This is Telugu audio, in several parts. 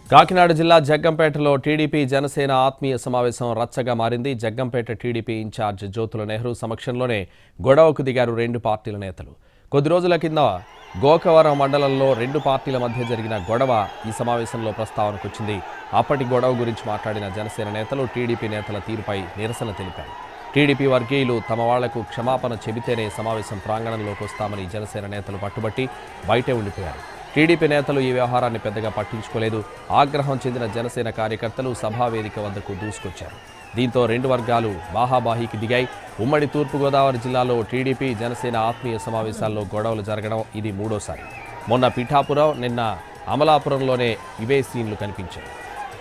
కాకినాడ జిల్లా జగ్గంపేటలో టీడీపీ జనసేన ఆత్మీయ సమావేశం రచ్చగా మారింది జగ్గంపేట టీడీపీ ఇన్ఛార్జ్ జ్యోతుల నెహ్రూ సమక్షంలోనే గొడవకు దిగారు రెండు పార్టీల నేతలు కొద్ది రోజుల కింద గోకవరం మండలంలో రెండు పార్టీల మధ్య జరిగిన గొడవ ఈ సమావేశంలో ప్రస్తావనకు వచ్చింది అప్పటి గొడవ గురించి మాట్లాడిన జనసేన నేతలు టీడీపీ నేతల తీరుపై నిరసన తెలిపారు టీడీపీ వర్గీయులు తమ వాళ్లకు క్షమాపణ చెబితేనే సమావేశం ప్రాంగణంలోకి వస్తామని జనసేన నేతలు పట్టుబట్టి బయటే ఉండిపోయారు టీడీపీ నేతలు ఈ వ్యవహారాన్ని పెద్దగా పట్టించుకోలేదు ఆగ్రహం చెందిన జనసేన కార్యకర్తలు సభా వేదిక వద్దకు దూసుకొచ్చారు దీంతో రెండు వర్గాలు బాహాబాహీకి దిగాయి ఉమ్మడి తూర్పుగోదావరి జిల్లాలో టీడీపీ జనసేన ఆత్మీయ సమావేశాల్లో గొడవలు జరగడం ఇది మూడోసారి మొన్న పిఠాపురం నిన్న అమలాపురంలోనే ఇవే సీన్లు కనిపించాయి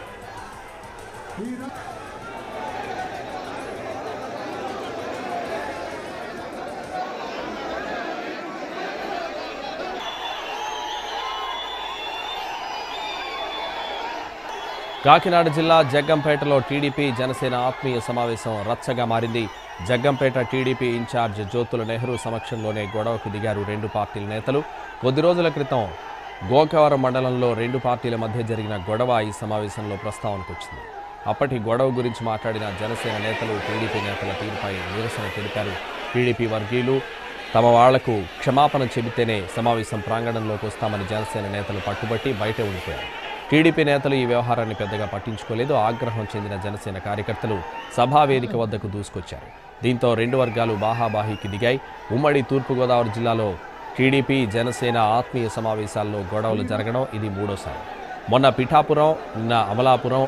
కాకినాడ జిల్లా జగ్గంపేటలో టీడీపీ జనసేన ఆత్మీయ సమావేశం రచ్చగా మారింది జగ్గంపేట టీడీపీ ఇన్ఛార్జ్ జ్యోతుల నెహ్రూ సమక్షంలోనే గొడవకు దిగారు రెండు పార్టీల నేతలు కొద్ది రోజుల క్రితం గోకవరం మండలంలో రెండు పార్టీల మధ్య జరిగిన గొడవ ఈ సమావేశంలో ప్రస్తావనకు వచ్చింది అప్పటి గొడవ గురించి మాట్లాడిన జనసేన నేతలు టీడీపీ నేతల తీరుపై నిరసన తెలిపారు టీడీపీ వర్గీయులు తమ వాళ్లకు క్షమాపణ చెబితేనే సమావేశం ప్రాంగణంలోకి వస్తామని జనసేన నేతలు పట్టుబట్టి బయటే ఉండిపోయారు టీడీపీ నేతలు ఈ వ్యవహారాన్ని పెద్దగా పట్టించుకోలేదు ఆగ్రహం చెందిన జనసేన కార్యకర్తలు సభా వేదిక వద్దకు దూసుకొచ్చారు దీంతో రెండు వర్గాలు బాహాబాహీకి దిగాయి ఉమ్మడి తూర్పుగోదావరి జిల్లాలో టీడీపీ జనసేన ఆత్మీయ సమావేశాల్లో గొడవలు జరగడం ఇది మూడోసారి మొన్న పిఠాపురం నిన్న అమలాపురం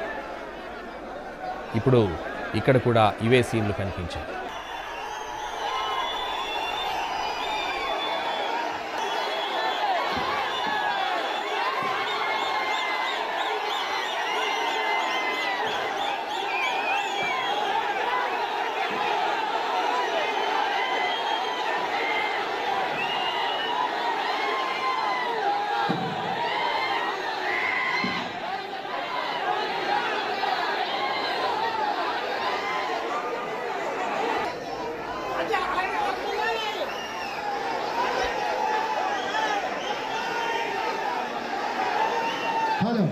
ఇప్పుడు ఇక్కడ కూడా ఇవే సీన్లు కనిపించాయి హలో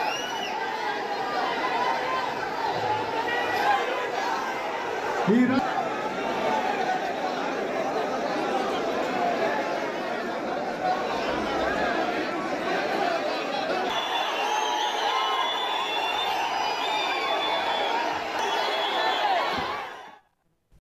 ఈ రా-